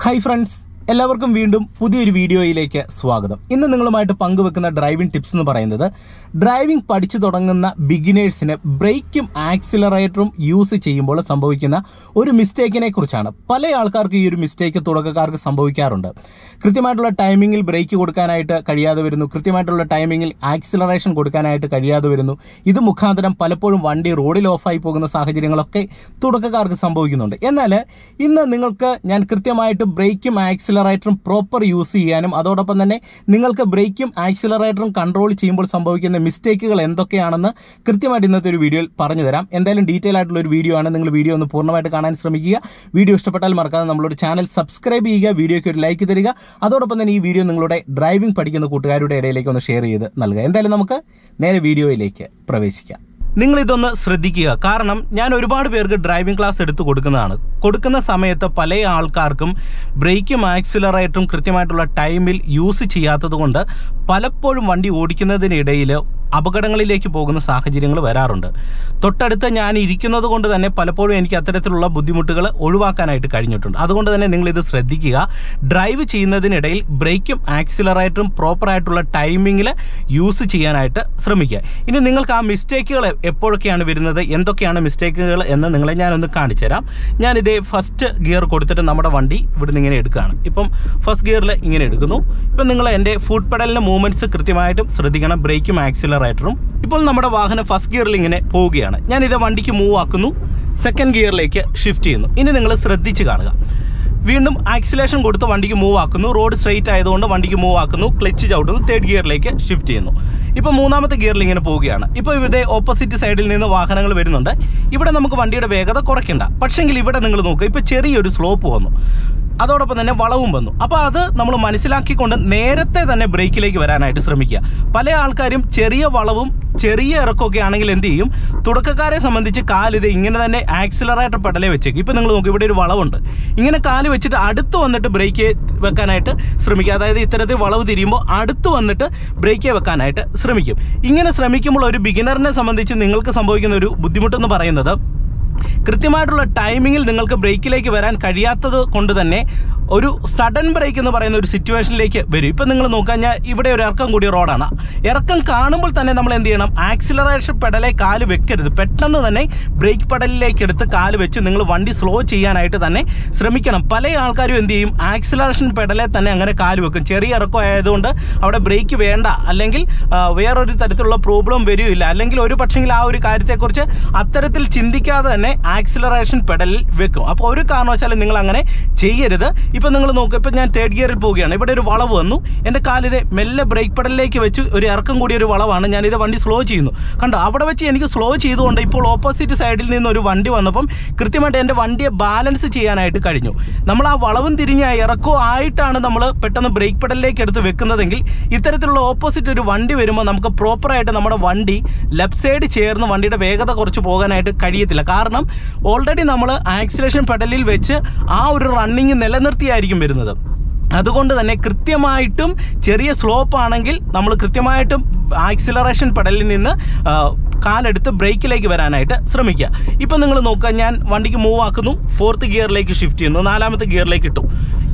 hi friends എല്ലാവർക്കും വീണ്ടും പുതിയൊരു വീഡിയോയിലേക്ക് സ്വാഗതം ഇന്ന് നിങ്ങളുമായിട്ട് പങ്കുവെക്കുന്ന ഡ്രൈവിംഗ് ടിപ്സ് എന്ന് പറയുന്നത് ഡ്രൈവിംഗ് പഠിച്ചു തുടങ്ങുന്ന ബിഗിനേഴ്സിന് ബ്രേക്കും ആക്സിലറേറ്ററും യൂസ് ചെയ്യുമ്പോൾ സംഭവിക്കുന്ന ഒരു മിസ്റ്റേക്കിനെ കുറിച്ചാണ് പല ആൾക്കാർക്ക് ഈ ഒരു മിസ്റ്റേക്ക് തുടക്കക്കാർക്ക് സംഭവിക്കാറുണ്ട് കൃത്യമായിട്ടുള്ള ടൈമിങ്ങിൽ ബ്രേക്ക് കൊടുക്കാനായിട്ട് കഴിയാതെ വരുന്നു കൃത്യമായിട്ടുള്ള ടൈമിങ്ങിൽ ആക്സിലറേഷൻ കൊടുക്കാനായിട്ട് കഴിയാതെ വരുന്നു ഇത് മുഖാന്തരം പലപ്പോഴും വണ്ടി റോഡിൽ ഓഫായി പോകുന്ന സാഹചര്യങ്ങളൊക്കെ തുടക്കക്കാർക്ക് സംഭവിക്കുന്നുണ്ട് എന്നാൽ ഇന്ന് നിങ്ങൾക്ക് ഞാൻ കൃത്യമായിട്ട് ബ്രേക്കും ആക്സിലറേറ്ററും പ്രോപ്പർ യൂസ് ചെയ്യാനും അതോടൊപ്പം തന്നെ നിങ്ങൾക്ക് ബ്രേക്കും ആക്സിലറേറ്ററും കൺട്രോൾ ചെയ്യുമ്പോൾ സംഭവിക്കുന്ന മിസ്റ്റേക്കുകൾ എന്തൊക്കെയാണെന്ന് കൃത്യമായിട്ട് ഇന്നത്തെ ഒരു വീഡിയോയിൽ പറഞ്ഞു തരാം എന്തായാലും ഡീറ്റെയിൽ ആയിട്ടുള്ള ഒരു വീഡിയോ ആണ് നിങ്ങൾ വീഡിയോ ഒന്ന് പൂർണ്ണമായിട്ട് കാണാൻ ശ്രമിക്കുക വീഡിയോ ഇഷ്ടപ്പെട്ടാൽ മറക്കാതെ നമ്മളൊരു ചാനൽ സബ്സ്ക്രൈബ് ചെയ്യുക വീഡിയോയ്ക്ക് ഒരു ലൈക്ക് തരിക അതോടൊപ്പം തന്നെ ഈ വീഡിയോ നിങ്ങളുടെ ഡ്രൈവിംഗ് പഠിക്കുന്ന കൂട്ടുകാരുടെ ഇടയിലേക്ക് ഒന്ന് ഷെയർ ചെയ്ത് നൽകുക എന്തായാലും നമുക്ക് നേരെ വീഡിയോയിലേക്ക് പ്രവേശിക്കാം നിങ്ങൾ ഇതൊന്ന് ശ്രദ്ധിക്കുക കാരണം ഞാൻ ഒരുപാട് പേർക്ക് ഡ്രൈവിംഗ് ക്ലാസ് എടുത്തു കൊടുക്കുന്നതാണ് കൊടുക്കുന്ന സമയത്ത് പല ആൾക്കാർക്കും ബ്രേക്കും ആക്സിലറേറ്ററും കൃത്യമായിട്ടുള്ള ടൈമിൽ യൂസ് ചെയ്യാത്തത് കൊണ്ട് പലപ്പോഴും വണ്ടി ഓടിക്കുന്നതിനിടയിൽ അപകടങ്ങളിലേക്ക് പോകുന്ന സാഹചര്യങ്ങൾ വരാറുണ്ട് തൊട്ടടുത്ത് ഞാൻ ഇരിക്കുന്നത് കൊണ്ട് തന്നെ പലപ്പോഴും എനിക്ക് അത്തരത്തിലുള്ള ബുദ്ധിമുട്ടുകൾ ഒഴിവാക്കാനായിട്ട് കഴിഞ്ഞിട്ടുണ്ട് അതുകൊണ്ട് തന്നെ നിങ്ങൾ ഇത് ശ്രദ്ധിക്കുക ഡ്രൈവ് ചെയ്യുന്നതിനിടയിൽ ബ്രേക്കും ആക്സിലറേറ്ററും പ്രോപ്പറായിട്ടുള്ള ടൈമിങ്ങിൽ യൂസ് ചെയ്യാനായിട്ട് ശ്രമിക്കുക ഇനി നിങ്ങൾക്ക് ആ മിസ്റ്റേക്കുകൾ എപ്പോഴൊക്കെയാണ് വരുന്നത് എന്തൊക്കെയാണ് മിസ്റ്റേക്കുകൾ എന്ന് നിങ്ങളെ ഞാനൊന്ന് കാണിച്ചു തരാം ഞാനിത് ഫസ്റ്റ് ഗിയർ കൊടുത്തിട്ട് നമ്മുടെ വണ്ടി ഇവിടുന്ന് ഇങ്ങനെ എടുക്കുകയാണ് ഇപ്പം ഫസ്റ്റ് ഗിയറിൽ ഇങ്ങനെ എടുക്കുന്നു ഇപ്പം നിങ്ങൾ എൻ്റെ ഫുഡ് പെഡലിൻ്റെ മൂവ്മെൻറ്റ്സ് കൃത്യമായിട്ടും ശ്രദ്ധിക്കണം ബ്രേക്കും ആക്സിലറേറ്ററും ഇപ്പോൾ നമ്മുടെ വാഹനം ഫസ്റ്റ് ഗിയറിൽ ഇങ്ങനെ പോവുകയാണ് ഞാൻ ഇത് വണ്ടിക്ക് മൂവ് ആക്കുന്നു സെക്കൻഡ് ഗിയറിലേക്ക് ഷിഫ്റ്റ് ചെയ്യുന്നു ഇനി നിങ്ങൾ ശ്രദ്ധിച്ച് കാണുക വീണ്ടും ആക്സിലേഷൻ കൊടുത്ത് വണ്ടിക്ക് മൂവ് ആക്കുന്നു റോഡ് സ്ട്രെയിറ്റ് ആയതുകൊണ്ട് വണ്ടിക്ക് മൂവ് ആക്കുന്നു ക്ലച്ച് ചവിട്ടുന്നു തേർഡ് ഗിയറിലേക്ക് ഷിഫ്റ്റ് ചെയ്യുന്നു ഇപ്പോൾ മൂന്നാമത്തെ ഗിയറിൽ ഇങ്ങനെ പോവുകയാണ് ഇപ്പോൾ ഇവിടെ ഓപ്പോസിറ്റ് സൈഡിൽ നിന്ന് വാഹനങ്ങൾ വരുന്നുണ്ട് ഇവിടെ നമുക്ക് വണ്ടിയുടെ വേഗത കുറയ്ക്കണ്ട പക്ഷെങ്കിൽ ഇവിടെ നിങ്ങൾ നോക്കുക ഇപ്പോൾ ചെറിയൊരു സ്ലോപ്പ് വന്നു അതോടൊപ്പം തന്നെ വളവും വന്നു അപ്പോൾ അത് നമ്മൾ മനസ്സിലാക്കിക്കൊണ്ട് നേരത്തെ തന്നെ ബ്രേക്കിലേക്ക് വരാനായിട്ട് ശ്രമിക്കുക പല ആൾക്കാരും ചെറിയ വളവും ചെറിയ ഇറക്കമൊക്കെ ആണെങ്കിൽ എന്ത് ചെയ്യും തുടക്കക്കാരെ സംബന്ധിച്ച് കാലിത് ഇങ്ങനെ തന്നെ ആക്സിലറേറ്റർ പെടലേ വെച്ചേക്കും ഇപ്പം നിങ്ങൾ നോക്കും ഇവിടെ ഒരു വളവുണ്ട് ഇങ്ങനെ കാല് വെച്ചിട്ട് അടുത്ത് വന്നിട്ട് ബ്രേക്ക് വെക്കാനായിട്ട് ശ്രമിക്കുക അതായത് ഇത്തരത്തിൽ വളവ് തിരിയുമ്പോൾ അടുത്ത് വന്നിട്ട് ബ്രേക്ക് വെക്കാനായിട്ട് ശ്രമിക്കും ഇങ്ങനെ ശ്രമിക്കുമ്പോൾ ഒരു ബിഗിനറിനെ സംബന്ധിച്ച് നിങ്ങൾക്ക് സംഭവിക്കുന്ന ഒരു ബുദ്ധിമുട്ടെന്ന് പറയുന്നത് കൃത്യമായിട്ടുള്ള ടൈമിങ്ങിൽ നിങ്ങൾക്ക് ബ്രേക്കിലേക്ക് വരാൻ കഴിയാത്തത് കൊണ്ട് തന്നെ ഒരു സഡൻ ബ്രേക്ക് എന്ന് പറയുന്ന ഒരു സിറ്റുവേഷനിലേക്ക് വരും ഇപ്പം നിങ്ങൾ നോക്കാൻ ഞാൻ ഇവിടെ ഒരു ഇറക്കം കൂടിയ റോഡാണ് ഇറക്കം കാണുമ്പോൾ തന്നെ നമ്മൾ എന്ത് ചെയ്യണം ആക്സിലറേഷൻ പെടലെ കാല് വെക്കരുത് പെട്ടെന്ന് തന്നെ ബ്രേക്ക് പെടലിലേക്ക് എടുത്ത് കാല് വെച്ച് നിങ്ങൾ വണ്ടി സ്ലോ ചെയ്യാനായിട്ട് തന്നെ ശ്രമിക്കണം പല ആൾക്കാരും എന്ത് ചെയ്യും ആക്സിലറേഷൻ പെടലെ തന്നെ അങ്ങനെ കാല് വെക്കും ചെറിയ ഇറക്കം ആയതുകൊണ്ട് അവിടെ ബ്രേക്ക് വേണ്ട അല്ലെങ്കിൽ ആ, വേറൊരു തരത്തിലുള്ള പ്രോബ്ലം വരികയില്ല അല്ലെങ്കിൽ ഒരു പക്ഷെങ്കിൽ ആ ഒരു കാര്യത്തെക്കുറിച്ച് അത്തരത്തിൽ ചിന്തിക്കാതെ തന്നെ ആക്സിലറേഷൻ പെഡലിൽ വെക്കും അപ്പോൾ ഒരു കാരണവശാലും നിങ്ങൾ അങ്ങനെ ചെയ്യരുത് ഇപ്പം നിങ്ങൾ നോക്കുക ഇപ്പം ഞാൻ തേർഡ് ഗിയറിൽ പോവുകയാണ് ഇവിടെ ഒരു വളവ് വന്നു എൻ്റെ കാലിത് മെല്ലെ ബ്രേക്ക് പെഡലിലേക്ക് വെച്ച് ഒരു ഇറക്കം കൂടിയ ഒരു വളവാണ് ഞാനിത് വണ്ടി സ്ലോ ചെയ്യുന്നു കണ്ടോ അവിടെ വെച്ച് എനിക്ക് സ്ലോ ചെയ്തുകൊണ്ട് ഇപ്പോൾ ഓപ്പോസിറ്റ് സൈഡിൽ നിന്ന് ഒരു വണ്ടി വന്നപ്പം കൃത്യമായിട്ട് എൻ്റെ വണ്ടിയെ ബാലൻസ് ചെയ്യാനായിട്ട് കഴിഞ്ഞു നമ്മൾ ആ വളവും തിരിഞ്ഞ ഇറക്കവും ആയിട്ടാണ് നമ്മൾ പെട്ടെന്ന് ബ്രേക്ക് പെഡലിലേക്ക് എടുത്ത് വെക്കുന്നതെങ്കിൽ ഇത്തരത്തിലുള്ള ഓപ്പോസിറ്റ് ഒരു വണ്ടി വരുമ്പോൾ നമുക്ക് പ്രോപ്പറായിട്ട് നമ്മുടെ വണ്ടി ലെഫ്റ്റ് സൈഡ് ചേർന്ന് വണ്ടിയുടെ വേഗത കുറച്ച് പോകാനായിട്ട് കഴിയത്തില്ല കാരണം ഓൾറെഡി നമ്മൾ ആക്സിലേഷൻ പെഡലിൽ വെച്ച് ആ ഒരു റണ്ണിങ് നിലനിർത്തിയായിരിക്കും വരുന്നത് അതുകൊണ്ട് തന്നെ കൃത്യമായിട്ടും ചെറിയ സ്ലോപ്പ് ആണെങ്കിൽ നമ്മൾ കൃത്യമായിട്ടും ആക്സിലറേഷൻ പെഡലിൽ നിന്ന് ആ, കാലെടുത്ത് ബ്രേക്കിലേക്ക് വരാനായിട്ട് ശ്രമിക്കുക ഇപ്പം നിങ്ങൾ നോക്കുക ഞാൻ വണ്ടിക്ക് മൂവ് ആക്കുന്നു ഫോർത്ത് ഗിയറിലേക്ക് ഷിഫ്റ്റ് ചെയ്യുന്നു നാലാമത്തെ ഗിയറിലേക്ക് ഇട്ടു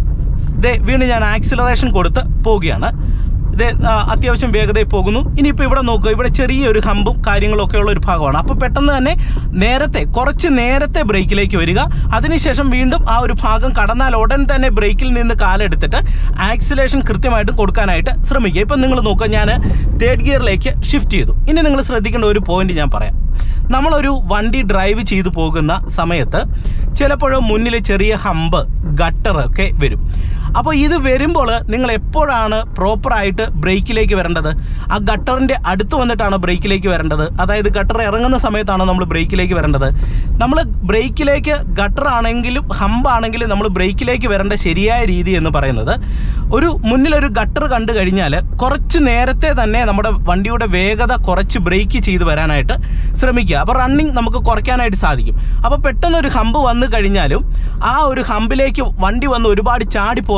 ഇതേ വീണ്ടും ഞാൻ ആക്സിലറേഷൻ കൊടുത്ത് പോവുകയാണ് ഇത് അത്യാവശ്യം വേഗതയിൽ പോകുന്നു ഇനിയിപ്പോൾ ഇവിടെ നോക്കുക ഇവിടെ ചെറിയൊരു ഹമ്പും കാര്യങ്ങളൊക്കെ ഉള്ള ഒരു ഭാഗമാണ് അപ്പോൾ പെട്ടെന്ന് തന്നെ നേരത്തെ കുറച്ച് നേരത്തെ ബ്രേക്കിലേക്ക് വരിക അതിനുശേഷം വീണ്ടും ആ ഒരു ഭാഗം കടന്നാൽ ഉടൻ തന്നെ ബ്രേക്കിൽ നിന്ന് കാലെടുത്തിട്ട് ആക്സിലേഷൻ കൃത്യമായിട്ട് കൊടുക്കാനായിട്ട് ശ്രമിക്കുക ഇപ്പം നിങ്ങൾ നോക്കുക ഞാൻ തേർഡ് ഗിയറിലേക്ക് ഷിഫ്റ്റ് ചെയ്തു ഇനി നിങ്ങൾ ശ്രദ്ധിക്കേണ്ട ഒരു പോയിന്റ് ഞാൻ പറയാം നമ്മളൊരു വണ്ടി ഡ്രൈവ് ചെയ്തു പോകുന്ന സമയത്ത് ചിലപ്പോഴും മുന്നിൽ ചെറിയ ഹമ്പ് ഗട്ടർ ഒക്കെ വരും അപ്പോൾ ഇത് വരുമ്പോൾ നിങ്ങൾ എപ്പോഴാണ് പ്രോപ്പറായിട്ട് ബ്രേക്കിലേക്ക് വരേണ്ടത് ആ ഗട്ടറിൻ്റെ അടുത്ത് വന്നിട്ടാണ് ബ്രേക്കിലേക്ക് വരേണ്ടത് അതായത് ഗട്ടർ ഇറങ്ങുന്ന സമയത്താണ് നമ്മൾ ബ്രേക്കിലേക്ക് വരേണ്ടത് നമ്മൾ ബ്രേക്കിലേക്ക് ഗട്ടർ ആണെങ്കിലും ഹമ്പ് ആണെങ്കിലും നമ്മൾ ബ്രേക്കിലേക്ക് വരേണ്ട ശരിയായ രീതി എന്ന് പറയുന്നത് ഒരു മുന്നിലൊരു ഗട്ടർ കണ്ടു കഴിഞ്ഞാൽ കുറച്ച് നേരത്തെ തന്നെ നമ്മുടെ വണ്ടിയുടെ വേഗത കുറച്ച് ബ്രേക്ക് ചെയ്ത് വരാനായിട്ട് ശ്രമിക്കുക അപ്പോൾ റണ്ണിങ് നമുക്ക് കുറയ്ക്കാനായിട്ട് സാധിക്കും അപ്പോൾ പെട്ടെന്ന് ഒരു ഹമ്പ് വന്നു കഴിഞ്ഞാലും ആ ഒരു ഹമ്പിലേക്ക് വണ്ടി വന്ന് ഒരുപാട് ചാടി പോകുന്ന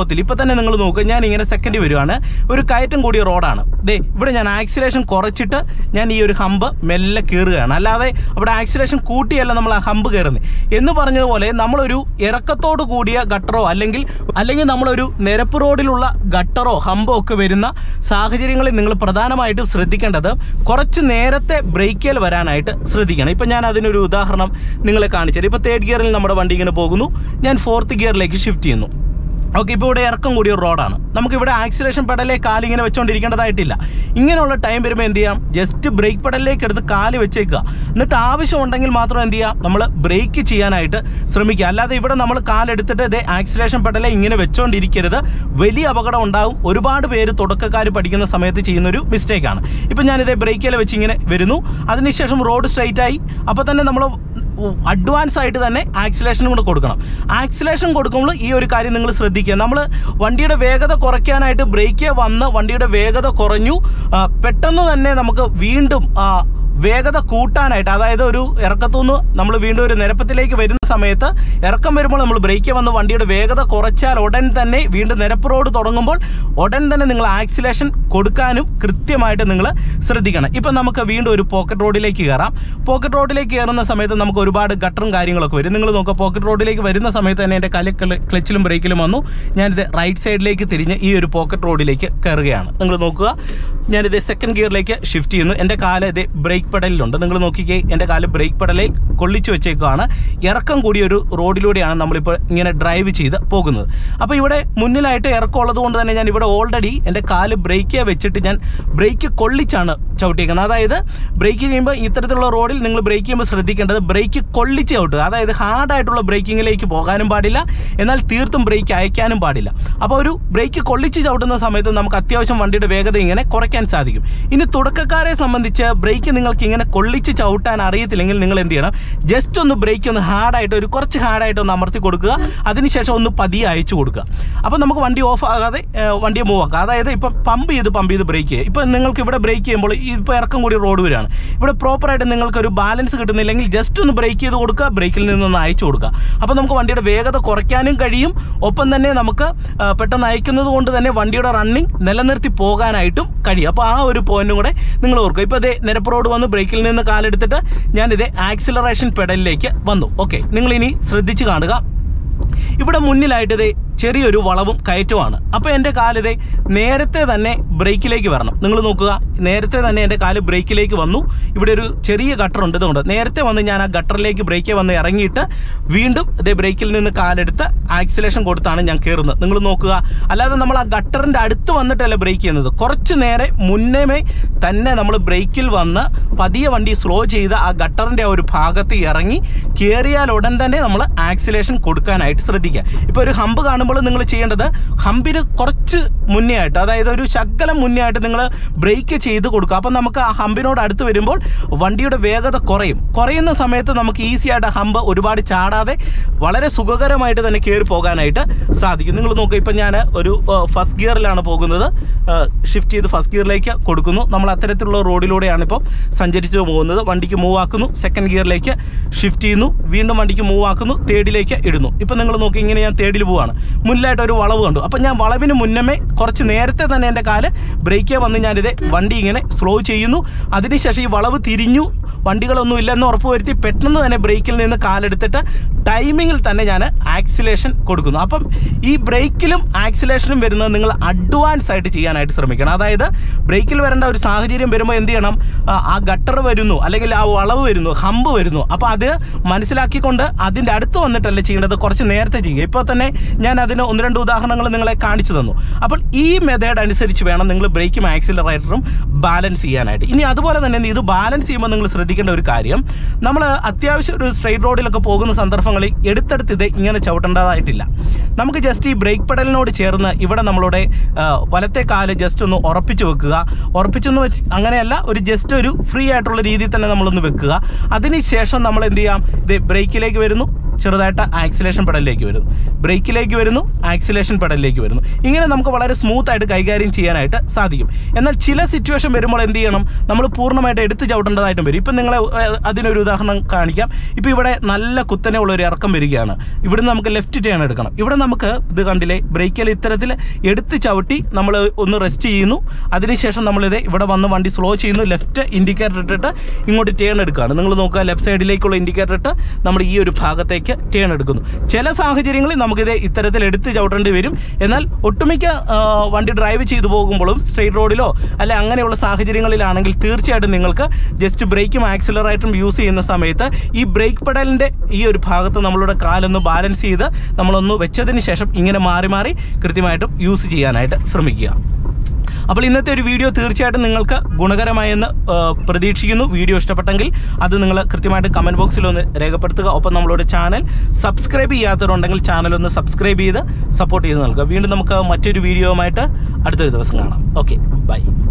പോകത്തില്ല ഇപ്പൊ തന്നെ നിങ്ങൾ നോക്കുക ഞാൻ ഇങ്ങനെ സെക്കൻഡ് വരുവാണ് ഒരു കയറ്റം കൂടിയ റോഡാണ് ദേ ഇവിടെ ഞാൻ ആക്സിലേഷൻ കുറച്ചിട്ട് ഞാൻ ഈ ഒരു ഹമ്പ് മെല്ലെ കയറുകയാണ് അല്ലാതെ അവിടെ ആക്സിലേഷൻ കൂട്ടിയല്ല നമ്മൾ ആ ഹമ്പ് കയറുന്നത് എന്ന് പറഞ്ഞതുപോലെ നമ്മളൊരു ഇറക്കത്തോട് കൂടിയ ഗട്ടറോ അല്ലെങ്കിൽ അല്ലെങ്കിൽ നമ്മളൊരു നിരപ്പ് റോഡിലുള്ള ഗട്ടറോ ഹമ്പോ ഒക്കെ വരുന്ന സാഹചര്യങ്ങളിൽ നിങ്ങൾ പ്രധാനമായിട്ടും ശ്രദ്ധിക്കേണ്ടത് കുറച്ച് നേരത്തെ ബ്രേക്കിൽ വരാനായിട്ട് ശ്രദ്ധിക്കണം ഇപ്പം ഞാൻ അതിനൊരു ഉദാഹരണം നിങ്ങളെ കാണിച്ചത് ഇപ്പോൾ തേർഡ് ഗിയറിൽ നമ്മുടെ വണ്ടി ഇങ്ങനെ പോകുന്നു ഞാൻ ഫോർത്ത് ഗിയറിലേക്ക് ഷിഫ്റ്റ് ചെയ്യുന്നു ഓക്കെ ഇപ്പോൾ ഇവിടെ ഇറക്കം കൂടിയ ഒരു റോഡാണ് നമുക്കിവിടെ ആക്സിലേഷൻ പെടലേ കാലിങ്ങനെ വെച്ചുകൊണ്ടിരിക്കേണ്ടതായിട്ടില്ല ഇങ്ങനെയുള്ള ടൈം വരുമ്പോൾ എന്ത് ചെയ്യാം ജസ്റ്റ് ബ്രേക്ക് പെടലിലേക്ക് എടുത്ത് കാല് വെച്ചേക്കുക എന്നിട്ട് ആവശ്യമുണ്ടെങ്കിൽ മാത്രം എന്ത് ചെയ്യാം നമ്മൾ ബ്രേക്ക് ചെയ്യാനായിട്ട് ശ്രമിക്കുക അല്ലാതെ ഇവിടെ നമ്മൾ കാലെടുത്തിട്ട് ഇതേ ആക്സിലേഷൻ പെടലെ ഇങ്ങനെ വെച്ചുകൊണ്ടിരിക്കരുത് വലിയ അപകടം ഉണ്ടാവും ഒരുപാട് പേര് തുടക്കക്കാർ പഠിക്കുന്ന സമയത്ത് ചെയ്യുന്ന ഒരു മിസ്റ്റേക്കാണ് ഇപ്പം ഞാനിതേ ബ്രേക്കിൽ വെച്ച് ഇങ്ങനെ വരുന്നു അതിനുശേഷം റോഡ് സ്ട്രൈറ്റ് ആയി അപ്പോൾ തന്നെ നമ്മൾ അഡ്വാൻസ് ആയിട്ട് തന്നെ ആക്സിലേഷനും കൂടെ കൊടുക്കണം ആക്സിലേഷൻ കൊടുക്കുമ്പോൾ ഈ ഒരു കാര്യം നിങ്ങൾ ശ്രദ്ധിക്കുക നമ്മൾ വണ്ടിയുടെ വേഗത കുറയ്ക്കാനായിട്ട് ബ്രേക്ക് വന്ന് വണ്ടിയുടെ വേഗത കുറഞ്ഞു ആ, പെട്ടെന്ന് തന്നെ നമുക്ക് വീണ്ടും ആ, വേഗത കൂട്ടാനായിട്ട് അതായത് ഒരു ഇറക്കത്തുനിന്ന് നമ്മൾ വീണ്ടും ഒരു നിരപ്പത്തിലേക്ക് വരുന്ന സമയത്ത് ഇറക്കം വരുമ്പോൾ നമ്മൾ ബ്രേക്ക് വന്ന് വണ്ടിയുടെ വേഗത കുറച്ചാൽ ഉടൻ തന്നെ വീണ്ടും നിരപ്പ് റോഡ് തുടങ്ങുമ്പോൾ ഉടൻ തന്നെ നിങ്ങൾ ആക്സിലേഷൻ കൊടുക്കാനും കൃത്യമായിട്ട് നിങ്ങൾ ശ്രദ്ധിക്കണം ഇപ്പം നമുക്ക് വീണ്ടും ഒരു പോക്കറ്റ് റോഡിലേക്ക് കയറാം പോക്കറ്റ് റോഡിലേക്ക് കയറുന്ന സമയത്ത് നമുക്ക് ഒരുപാട് ഗട്ടറും കാര്യങ്ങളൊക്കെ വരും നിങ്ങൾ നോക്കുക പോക്കറ്റ് റോഡിലേക്ക് വരുന്ന സമയത്ത് തന്നെ എൻ്റെ കല ക്ലച്ചിലും ബ്രേക്കിലും വന്നു ഞാനിത് റൈറ്റ് സൈഡിലേക്ക് തിരിഞ്ഞ് ഈ ഒരു പോക്കറ്റ് റോഡിലേക്ക് കയറുകയാണ് നിങ്ങൾ നോക്കുക ഞാനിത് സെക്കൻഡ് ഗിയറിലേക്ക് ഷിഫ്റ്റ് ചെയ്യുന്നു എൻ്റെ കാല് ഇത് ബ്രേക്ക് പെഡലിലുണ്ട് നിങ്ങൾ നോക്കിക്കേ എൻ്റെ കാല് ബ്രേക്ക് പെഡലിൽ കൊള്ളിച്ചു വെച്ചേക്കുവാണ് ഇറക്കം കൂടിയ ഒരു റോഡിലൂടെയാണ് നമ്മളിപ്പോൾ ഇങ്ങനെ ഡ്രൈവ് ചെയ്ത് പോകുന്നത് അപ്പോൾ ഇവിടെ മുന്നിലായിട്ട് ഇറക്കം ഉള്ളത് കൊണ്ട് തന്നെ ഞാൻ ഇവിടെ ഓൾറെഡി എൻ്റെ കാല് ബ്രേക്ക് വെച്ചിട്ട് ഞാൻ ബ്രേക്ക് കൊള്ളിച്ചാണ് ചവിട്ടിയേക്കുന്നത് അതായത് ബ്രേക്ക് ചെയ്യുമ്പോൾ ഇത്തരത്തിലുള്ള റോഡിൽ നിങ്ങൾ ബ്രേക്ക് ചെയ്യുമ്പോൾ ശ്രദ്ധിക്കേണ്ടത് ബ്രേക്ക് കൊള്ളിച്ച് ചവിട്ടുക അതായത് ഹാർഡായിട്ടുള്ള ബ്രേക്കിങ്ങിലേക്ക് പോകാനും പാടില്ല എന്നാൽ തീർത്തും ബ്രേക്ക് അയക്കാനും പാടില്ല അപ്പോൾ ഒരു ബ്രേക്ക് കൊള്ളിച്ച് ചവിട്ടുന്ന സമയത്ത് നമുക്ക് അത്യാവശ്യം വണ്ടിയുടെ വേഗത ഇങ്ങനെ കുറയ്ക്കാൻ സാധിക്കും ഇനി തുടക്കക്കാരെ സംബന്ധിച്ച് ബ്രേക്ക് നിങ്ങൾക്ക് ഇങ്ങനെ കൊള്ളിച്ച് ചവിട്ടാൻ അറിയത്തില്ലെങ്കിൽ നിങ്ങൾ എന്ത് ചെയ്യണം ജസ്റ്റ് ഒന്ന് ബ്രേക്ക് ഒന്ന് ഹാർഡായിട്ട് ഒരു കുറച്ച് ഹാർഡായിട്ട് ഒന്ന് അമർത്തി കൊടുക്കുക അതിനുശേഷം ഒന്ന് പതിയെ അയച്ചു കൊടുക്കുക അപ്പോൾ നമുക്ക് വണ്ടി ഓഫ് ആകാതെ ഏഹ്, വണ്ടിയെ മൂവ് ആക്കാം അതായത് ഇപ്പം പമ്പ് ചെയ്ത് പമ്പ് ചെയ്ത് ബ്രേക്ക് ചെയ്യുക ഇപ്പം നിങ്ങൾക്ക് ഇവിടെ ബ്രേക്ക് ചെയ്യുമ്പോൾ ഇപ്പോൾ ഇറക്കം കൂടി റോഡ് വരികയാണ് ഇവിടെ പ്രോപ്പറായിട്ട് നിങ്ങൾക്ക് ഒരു ബാലൻസ് കിട്ടുന്നില്ലെങ്കിൽ ജസ്റ്റ് ഒന്ന് ബ്രേക്ക് ചെയ്ത് കൊടുക്കുക ബ്രേക്കിൽ നിന്നൊന്ന് അയച്ചു കൊടുക്കുക അപ്പോൾ നമുക്ക് വണ്ടിയുടെ വേഗത കുറയ്ക്കാനും കഴിയും ഒപ്പം തന്നെ നമുക്ക് ആ, പെട്ടെന്ന് അയക്കുന്നത് കൊണ്ട് തന്നെ വണ്ടിയുടെ റണ്ണിങ് നിലനിർത്തി പോകാനായിട്ടും കഴിയും അപ്പോൾ ആ ഒരു പോയിന്റും കൂടെ നിങ്ങൾ ഓർക്കുക ഇപ്പോൾ ഇതേ നിരപ്പ് റോഡ് വന്ന് ബ്രേക്കിൽ നിന്ന് കാലെടുത്തിട്ട് ഞാനിത് ആക്സിലറേഷൻ പെഡലിലേക്ക് വന്നു ഓക്കെ നിങ്ങൾ ഇനി ശ്രദ്ധിച്ച് കാണുക ഇവിടെ മുന്നിലായിട്ട് ഇതേ ചെറിയൊരു വളവും കയറ്റവുമാണ് അപ്പോൾ എൻ്റെ കാലിതേ നേരത്തെ തന്നെ ബ്രേക്കിലേക്ക് വരണം നിങ്ങൾ നോക്കുക നേരത്തെ തന്നെ എൻ്റെ കാല് ബ്രേക്കിലേക്ക് വന്നു ഇവിടെ ഒരു ചെറിയ ഗട്ടർ ഉണ്ട് ഇതുകൊണ്ട് നേരത്തെ വന്ന് ഞാൻ ആ ഗട്ടറിലേക്ക് ബ്രേക്ക് വന്ന് ഇറങ്ങിയിട്ട് വീണ്ടും ഇതേ ബ്രേക്കിൽ നിന്ന് കാലെടുത്ത് ആക്സിലേഷൻ കൊടുത്താണ് ഞാൻ കയറുന്നത് നിങ്ങൾ നോക്കുക അല്ലാതെ നമ്മൾ ആ ഗട്ടറിൻ്റെ അടുത്ത് വന്നിട്ടല്ല ബ്രേക്ക് ചെയ്യുന്നത് കുറച്ച് നേരെ മുന്നേ തന്നെ നമ്മൾ ബ്രേക്കിൽ വന്ന് പതിയെ വണ്ടി സ്ലോ ചെയ്ത് ആ ഗട്ടറിൻ്റെ ആ ഒരു ഭാഗത്ത് ഇറങ്ങി കയറിയാൽ ഉടൻ തന്നെ നമ്മൾ ആക്സിലേഷൻ കൊടുക്കാനായിട്ട് ശ്രദ്ധിക്കുക ഇപ്പോൾ ഒരു ഹമ്പ് കാണുമ്പോൾ നിങ്ങൾ ചെയ്യേണ്ടത് ഹമ്പിന് കുറച്ച് മുന്നേ ആയിട്ട് അതായത് ഒരു ശകലം മുന്നേ ആയിട്ട് നിങ്ങൾ ബ്രേക്ക് ചെയ്ത് കൊടുക്കുക അപ്പം നമുക്ക് ആ ഹമ്പിനോട് അടുത്ത് വരുമ്പോൾ വണ്ടിയുടെ വേഗത കുറയും കുറയുന്ന സമയത്ത് നമുക്ക് ഈസി ആയിട്ട് ആ ഹമ്പ് ഒരുപാട് ചാടാതെ വളരെ സുഖകരമായിട്ട് തന്നെ കയറി പോകാനായിട്ട് സാധിക്കും നിങ്ങൾ നോക്കുക ഇപ്പം ഞാൻ ഒരു ഫസ്റ്റ് ഗിയറിലാണ് പോകുന്നത് ഷിഫ്റ്റ് ചെയ്ത് ഫസ്റ്റ് ഗിയറിലേക്ക് കൊടുക്കുന്നു നമ്മൾ അത്തരത്തിലുള്ള റോഡിലൂടെയാണ് ഇപ്പോൾ സഞ്ചരിച്ചു പോകുന്നത് വണ്ടിക്ക് മൂവ് ആക്കുന്നു സെക്കൻഡ് ഗിയറിലേക്ക് ഷിഫ്റ്റ് ചെയ്യുന്നു വീണ്ടും വണ്ടിക്ക് മൂവ് ആക്കുന്നു തേർഡിലേക്ക് ഇടുന്നു ഇപ്പം നിങ്ങൾ നോക്കി ഇങ്ങനെ ഞാൻ തേർഡിൽ പോവാണ് മുന്നിലായിട്ട് ഒരു വളവ് കണ്ടു അപ്പം ഞാൻ വളവിന് മുന്നമേ കുറച്ച് നേരത്തെ തന്നെ എൻ്റെ കാല് ബ്രേക്കേ വന്ന് ഞാനിത് വണ്ടി ഇങ്ങനെ സ്ലോ ചെയ്യുന്നു അതിനുശേഷം ഈ വളവ് തിരിഞ്ഞു വണ്ടികളൊന്നും ഇല്ലെന്ന് ഉറപ്പ് വരുത്തി പെട്ടെന്ന് തന്നെ ബ്രേക്കിൽ നിന്ന് കാലെടുത്തിട്ട് ടൈമിങ്ങിൽ തന്നെ ഞാൻ ആക്സിലേഷൻ കൊടുക്കുന്നു അപ്പം ഈ ബ്രേക്കിലും ആക്സിലേഷനും വരുന്നത് നിങ്ങൾ അഡ്വാൻസ് ആയിട്ട് ചെയ്യാനായിട്ട് ശ്രമിക്കണം അതായത് ബ്രേക്കിൽ വരേണ്ട ഒരു സാഹചര്യം വരുമ്പോൾ എന്ത് ചെയ്യണം ആ, ആ ഗട്ടർ വരുന്നു അല്ലെങ്കിൽ ആ വളവ് വരുന്നു ഹമ്പ് വരുന്നു അപ്പോൾ അത് മനസ്സിലാക്കിക്കൊണ്ട് അതിൻ്റെ അടുത്ത് വന്നിട്ടല്ല ചെയ്യേണ്ടത് കുറച്ച് നേരത്തെ ചെയ്യുക ഇപ്പോൾ തന്നെ ഞാൻ അതിന് ഒന്ന് രണ്ട് ഉദാഹരണങ്ങൾ നിങ്ങളെ കാണിച്ചു തന്നു അപ്പോൾ ഈ മെത്തേഡ് അനുസരിച്ച് വേണം നിങ്ങൾ ബ്രേക്കും ആക്സിലറേറ്ററും ബാലൻസ് ചെയ്യാനായിട്ട് ഇനി അതുപോലെ തന്നെ ഇത് ബാലൻസ് ചെയ്യുമ്പോൾ നിങ്ങൾ ശ്രദ്ധിക്കേണ്ട ഒരു കാര്യം നമ്മൾ അത്യാവശ്യം ഒരു സ്ട്രെയിറ്റ് റോഡിലൊക്കെ പോകുന്ന സന്ദർഭങ്ങളിൽ എടുത്തെടുത്ത് ഇത് ഇങ്ങനെ ചവിട്ടേണ്ടതായിട്ടില്ല നമുക്ക് ജസ്റ്റ് ഈ ബ്രേക്ക് പെഡലിനോട് ചേർന്ന് ഇവിടെ നമ്മളുടെ ആ, വലത്തെ കാല് ജസ്റ്റ് ഒന്ന് ഉറപ്പിച്ച് വെക്കുക ഉറപ്പിച്ചെന്ന് വെച്ച് അങ്ങനെയല്ല ഒരു ജസ്റ്റ് ഒരു ഫ്രീ ആയിട്ടുള്ള രീതിയിൽ തന്നെ നമ്മളൊന്ന് വെക്കുക അതിനുശേഷം നമ്മൾ എന്ത് ചെയ്യാം ഇത് ബ്രേക്കിലേക്ക് വരുന്നു ചെറുതായിട്ട് ആക്സിലേഷൻ പെടലിലേക്ക് വരുന്നു ബ്രേക്കിലേക്ക് വരുന്നു ആക്സിലേഷൻ പെടലിലേക്ക് വരുന്നു ഇങ്ങനെ നമുക്ക് വളരെ സ്മൂത്ത് ആയിട്ട് കൈകാര്യം ചെയ്യാനായിട്ട് സാധിക്കും എന്നാൽ ചില സിറ്റുവേഷൻ വരുമ്പോൾ എന്ത് ചെയ്യണം നമ്മൾ പൂർണ്ണമായിട്ട് എടുത്ത് ചവിട്ടേണ്ടതായിട്ടും വരും ഇപ്പം നിങ്ങളെ ഏഹ്, അതിനൊരു ഉദാഹരണം കാണിക്കാം ഇപ്പോൾ ഇവിടെ നല്ല കുത്തനെ ഉള്ള ഒരു ഇറക്കം വരികയാണ് ഇവിടുന്ന് നമുക്ക് ലെഫ്റ്റ് ടേൺ എടുക്കണം ഇവിടെ നമുക്ക് ഇത് കണ്ടില്ലേ ബ്രേക്കിൽ ഇത്തരത്തിൽ എടുത്ത് ചവിട്ടി നമ്മൾ ഒന്ന് റെസ്റ്റ് ചെയ്യുന്നു അതിനുശേഷം നമ്മളിത് ഇവിടെ വന്ന് വണ്ടി സ്ലോ ചെയ്യുന്നു ലെഫ്റ്റ് ഇൻഡിക്കേറ്റർ ഇട്ടിട്ട് ഇങ്ങോട്ട് ടേൺ എടുക്കുകയാണ് നിങ്ങൾ നോക്കുക ലെഫ്റ്റ് സൈഡിലേക്കുള്ള ഇൻഡിക്കേറ്റർ ഇട്ട് നമ്മൾ ഈ ഒരു ഭാഗത്തേക്ക് ടേൺ എടുക്കുന്നു ചില സാഹചര്യങ്ങളിൽ നമുക്കിത് ഇത്തരത്തിൽ എടുത്ത് ചവിട്ടേണ്ടി വരും എന്നാൽ ഒട്ടുമിക്ക ആ, വണ്ടി ഡ്രൈവ് ചെയ്തു പോകുമ്പോഴും സ്ട്രെയിറ്റ് റോഡിലോ അല്ലെ അങ്ങനെയുള്ള സാഹചര്യങ്ങളിലാണെങ്കിൽ തീർച്ചയായിട്ടും നിങ്ങൾക്ക് ജസ്റ്റ് ബ്രേക്കും ആക്സിലറേറ്ററും യൂസ് ചെയ്യുന്ന സമയത്ത് ഈ ബ്രേക്ക് പെഡലിൻ്റെ ഈ ഒരു ഭാഗത്ത് നമ്മളുടെ കാലൊന്ന് ബാലൻസ് ചെയ്ത് നമ്മളൊന്ന് വെച്ചതിന് ശേഷം ഇങ്ങനെ മാറി മാറി കൃത്യമായിട്ടും യൂസ് ചെയ്യാനായിട്ട് ശ്രമിക്കുക അപ്പോൾ ഇന്നത്തെ ഒരു വീഡിയോ തീർച്ചയായിട്ടും നിങ്ങൾക്ക് ഗുണകരമായെന്ന് ആ, പ്രതീക്ഷിക്കുന്നു വീഡിയോ ഇഷ്ടപ്പെട്ടെങ്കിൽ അത് നിങ്ങൾ കൃത്യമായിട്ട് കമൻറ്റ് ബോക്സിൽ ഒന്ന് രേഖപ്പെടുത്തുക ഒപ്പം നമ്മളോട് ചാനൽ സബ്സ്ക്രൈബ് ചെയ്യാത്തവരുണ്ടെങ്കിൽ ചാനൽ ഒന്ന് സബ്സ്ക്രൈബ് ചെയ്ത് സപ്പോർട്ട് ചെയ്ത് നൽകുക വീണ്ടും നമുക്ക് മറ്റൊരു വീഡിയോയുമായിട്ട് അടുത്തൊരു ദിവസം കാണാം ഓക്കെ ബൈ